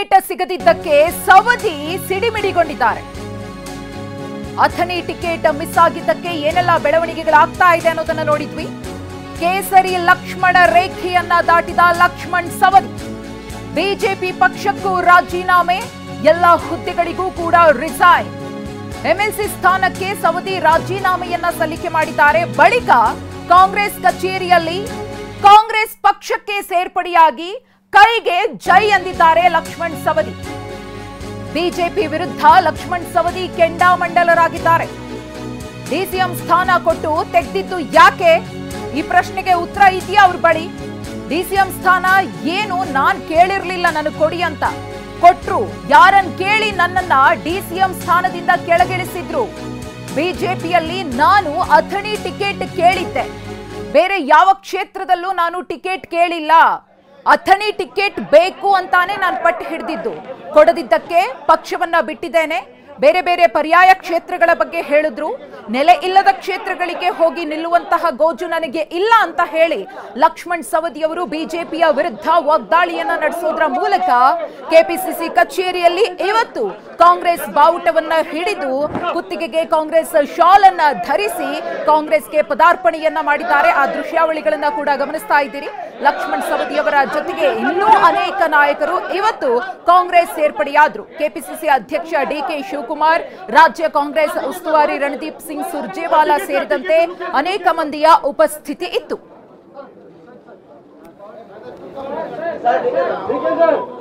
ticket ಸಿಗದಿದ್ದಕ್ಕೆ ಸವದಿ ಸಿಡಿಮಿಡಿಗೊಂಡಿದ್ದಾರೆ Athani ticket miss ಆಗಿದ್ದಕ್ಕೆ ಏನೆಲ್ಲ ಬೆಳವಣಿಗೆಗಳಾಗ್ತಾ ಇದೆ ಅನ್ನೋದನ್ನ ನೋಡಿದ್ವಿ ಕೇಸರಿ ಲಕ್ಷ್ಮಣ ರೇಖೆಯನ್ನ ದಾಟಿದ ಲಕ್ಷ್ಮಣ್ ಸವದಿ ಬಿಜೆಪಿ ಪಕ್ಷಕ್ಕೂ ರಾಜೀನಾಮೆ ಎಲ್ಲ ಹುದ್ದೆಗಳಿಗೂ ಕೂಡ ರಿಸೈನ್ ಎಂಎಲ್ಸಿ ಸ್ಥಾನಕ್ಕೆ ಸವದಿ ರಾಜೀನಾಮೆಯನ್ನ ಸಲ್ಲಿಕೆ ಮಾಡಿದ್ದಾರೆ ಬಳಿಕ ಕಾಂಗ್ರೆಸ್ ಕಚೇರಿಯಲ್ಲಿ ಕಾಂಗ್ರೆಸ್ ಪಕ್ಷಕ್ಕೆ ಸೇರ್ಪಡೆಯಾಗಿ ಕೈಗೆ ಜೈ ಎಂದಿದ್ದಾರೆ ಲಕ್ಷ್ಮಣ್ ಸವದಿ ಬಿಜೆಪಿ ವಿರುದ್ಧ ಲಕ್ಷ್ಮಣ್ ಸವದಿ ಕೆಂಡಾಮಂಡಲರಾಗಿದ್ದಾರೆ ಡಿಸಿಎಂ ಸ್ಥಾನ ಕೊಟ್ಟು ತೆಗೆದಿದ್ದು ಯಾಕೆ ಈ ಪ್ರಶ್ನೆಗೆ ಉತ್ತರ ಇದೆಯಾ ಅವ್ರ ಬಳಿ ಡಿಸಿಎಂ ಸ್ಥಾನ ಏನು ನಾನ್ ಕೇಳಿರ್ಲಿಲ್ಲ ನನಗೆ ಕೊಡಿ ಅಂತ ಕೊಟ್ರು ಯಾರನ್ ಕೇಳಿ ನನ್ನನ್ನ ಡಿಸಿಎಂ ಸ್ಥಾನದಿಂದ ಕೆಳಗಿಳಿಸಿದ್ರು ಬಿಜೆಪಿಯಲ್ಲಿ ನಾನು ಅಥಣಿ ಟಿಕೆಟ್ ಕೇಳಿದ್ದೆ ಬೇರೆ ಯಾವ ಕ್ಷೇತ್ರದಲ್ಲೂ ನಾನು ಟಿಕೆಟ್ ಕೇಳಿಲ್ಲ ಅಥಣಿ ಟಿಕೆಟ್ ಬೇಕು ಅಂತಾನೆ ನಾನು ಪಟ್ಟು ಹಿಡಿದಿದ್ದು ಕೊಡದಿದ್ದಕ್ಕೆ ಪಕ್ಷವನ್ನ ಬಿಟ್ಟಿದ್ದೇನೆ ಬೇರೆ ಬೇರೆ ಪರ್ಯಾಯ ಕ್ಷೇತ್ರಗಳ ಬಗ್ಗೆ ಹೇಳಿದ್ರು ನೆಲೆ ಇಲ್ಲದ ಕ್ಷೇತ್ರಗಳಿಗೆ ಹೋಗಿ ನಿಲ್ಲುವಂತಹ ಗೋಜು ನನಗೆ ಇಲ್ಲ ಅಂತ ಹೇಳಿ ಲಕ್ಷ್ಮಣ್ ಸವದಿ ಅವರು ಬಿಜೆಪಿಯ ವಿರುದ್ಧ ವಾಗ್ದಾಳಿಯನ್ನ ನಡೆಸೋದ್ರ ಮೂಲಕ ಕೆಪಿಸಿಸಿ ಕಚೇರಿಯಲ್ಲಿ ಇವತ್ತು ಕಾಂಗ್ರೆಸ್ ಬಾವುಟವನ್ನ ಹಿಡಿದು ಕುತ್ತಿಗೆಗೆ ಕಾಂಗ್ರೆಸ್ ಶಾಲ್ ಅನ್ನ ಧರಿಸಿ ಕಾಂಗ್ರೆಸ್ಗೆ ಪದಾರ್ಪಣೆಯನ್ನ ಮಾಡಿದ್ದಾರೆ ಆ ದೃಶ್ಯಾವಳಿಗಳನ್ನ ಕೂಡ ಗಮನಿಸ್ತಾ ಇದ್ದೀರಿ ಲಕ್ಷ್ಮಣ್ ಸವದಿ ಅವರ ಜೊತೆಗೆ ಇನ್ನೂ ಅನೇಕ ನಾಯಕರು ಇವತ್ತು ಕಾಂಗ್ರೆಸ್ ಸೇರ್ಪಡೆಯಾದ್ರು ಕೆಪಿಸಿಸಿ ಅಧ್ಯಕ್ಷ ಡಿಕೆ ಶಿವಕುಮಾರ್ ರಾಜ್ಯ ಕಾಂಗ್ರೆಸ್ ಉಸ್ತುವಾರಿ ರಣದೀಪ್ ಸಿಂಗ್ ಸುರ್ಜೇವಾಲಾ ಸೇರಿದಂತೆ ಅನೇಕ ಮಂದಿಯ ಉಪಸ್ಥಿತಿ ಇತ್ತು ಸರ್